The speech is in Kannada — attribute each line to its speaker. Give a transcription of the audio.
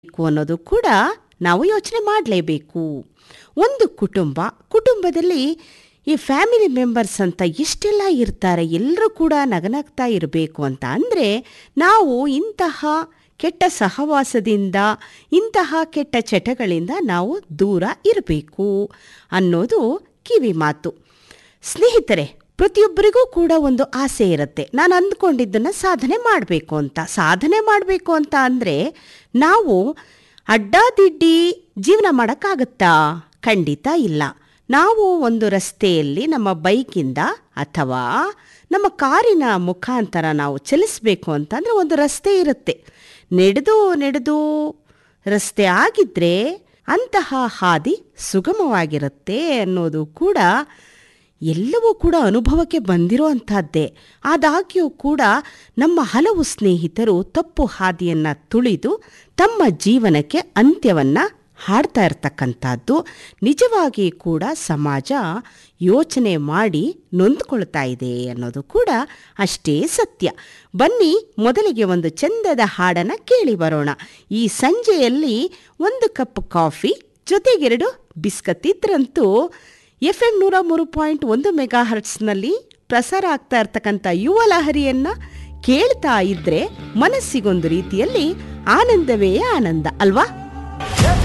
Speaker 1: ಬೇಕು ಅನ್ನೋದು ಕೂಡ ನಾವು ಯೋಚನೆ ಮಾಡಲೇಬೇಕು ಒಂದು ಕುಟುಂಬ ಕುಟುಂಬದಲ್ಲಿ ಈ ಫ್ಯಾಮಿಲಿ ಮೆಂಬರ್ಸ್ ಅಂತ ಇಷ್ಟೆಲ್ಲ ಇರ್ತಾರೆ ಎಲ್ಲರೂ ಕೂಡ ನಗನಗ್ತಾ ಇರಬೇಕು ಅಂತ ಅಂದರೆ ನಾವು ಇಂತಹ ಕೆಟ್ಟ ಸಹವಾಸದಿಂದ ಇಂತಹ ಕೆಟ್ಟ ಚಟಗಳಿಂದ ನಾವು ದೂರ ಇರಬೇಕು ಅನ್ನೋದು ಕಿವಿ ಮಾತು ಸ್ನೇಹಿತರೆ ಪ್ರತಿಯೊಬ್ಬರಿಗೂ ಕೂಡ ಒಂದು ಆಸೆ ಇರುತ್ತೆ ನಾನು ಅಂದ್ಕೊಂಡಿದ್ದನ್ನು ಸಾಧನೆ ಮಾಡಬೇಕು ಅಂತ ಸಾಧನೆ ಮಾಡಬೇಕು ಅಂತ ಅಂದರೆ ನಾವು ಅಡ್ಡಾದಿಡ್ಡಿ ಜೀವನ ಮಾಡೋಕ್ಕಾಗತ್ತಾ ಖಂಡಿತ ಇಲ್ಲ ನಾವು ಒಂದು ರಸ್ತೆಯಲ್ಲಿ ನಮ್ಮ ಬೈಕಿಂದ ಅಥವಾ ನಮ್ಮ ಕಾರಿನ ಮುಖಾಂತರ ನಾವು ಚಲಿಸಬೇಕು ಅಂತಂದರೆ ಒಂದು ರಸ್ತೆ ಇರುತ್ತೆ ನಡೆದು ನಡೆದು ರಸ್ತೆ ಆಗಿದ್ದರೆ ಅಂತಹ ಹಾದಿ ಸುಗಮವಾಗಿರುತ್ತೆ ಅನ್ನೋದು ಕೂಡ ಎಲ್ಲವೂ ಕೂಡ ಅನುಭವಕ್ಕೆ ಬಂದಿರೋ ಅಂಥದ್ದೇ ಆದಾಗ್ಯೂ ಕೂಡ ನಮ್ಮ ಹಲವು ಸ್ನೇಹಿತರು ತಪ್ಪು ಹಾದಿಯನ್ನು ತುಳಿದು ತಮ್ಮ ಜೀವನಕ್ಕೆ ಅಂತ್ಯವನ್ನು ಹಾಡ್ತಾ ಇರ್ತಕ್ಕಂಥದ್ದು ನಿಜವಾಗಿ ಕೂಡ ಸಮಾಜ ಯೋಚನೆ ಮಾಡಿ ನೊಂದ್ಕೊಳ್ತಾ ಇದೆ ಅನ್ನೋದು ಕೂಡ ಅಷ್ಟೇ ಸತ್ಯ ಬನ್ನಿ ಮೊದಲಿಗೆ ಒಂದು ಚಂದದ ಹಾಡನ್ನು ಕೇಳಿ ಬರೋಣ ಈ ಸಂಜೆಯಲ್ಲಿ ಒಂದು ಕಪ್ ಕಾಫಿ ಜೊತೆಗೆರಡು ಬಿಸ್ಕತ್ ಇದ್ರಂತೂ ಎಫ್ ಎಂ ನೂರ ಮೂರು ಪಾಯಿಂಟ್ ಒಂದು ಮೆಗಾ ಹರ್ಟ್ಸ್ನಲ್ಲಿ ಪ್ರಸಾರ ಆಗ್ತಾ ಇರ್ತಕ್ಕಂಥ ಯುವ ಲಹರಿಯನ್ನು ಕೇಳ್ತಾ ಇದ್ರೆ ಮನಸ್ಸಿಗೊಂದು ರೀತಿಯಲ್ಲಿ ಆನಂದವೇ ಆನಂದ ಅಲ್ವಾ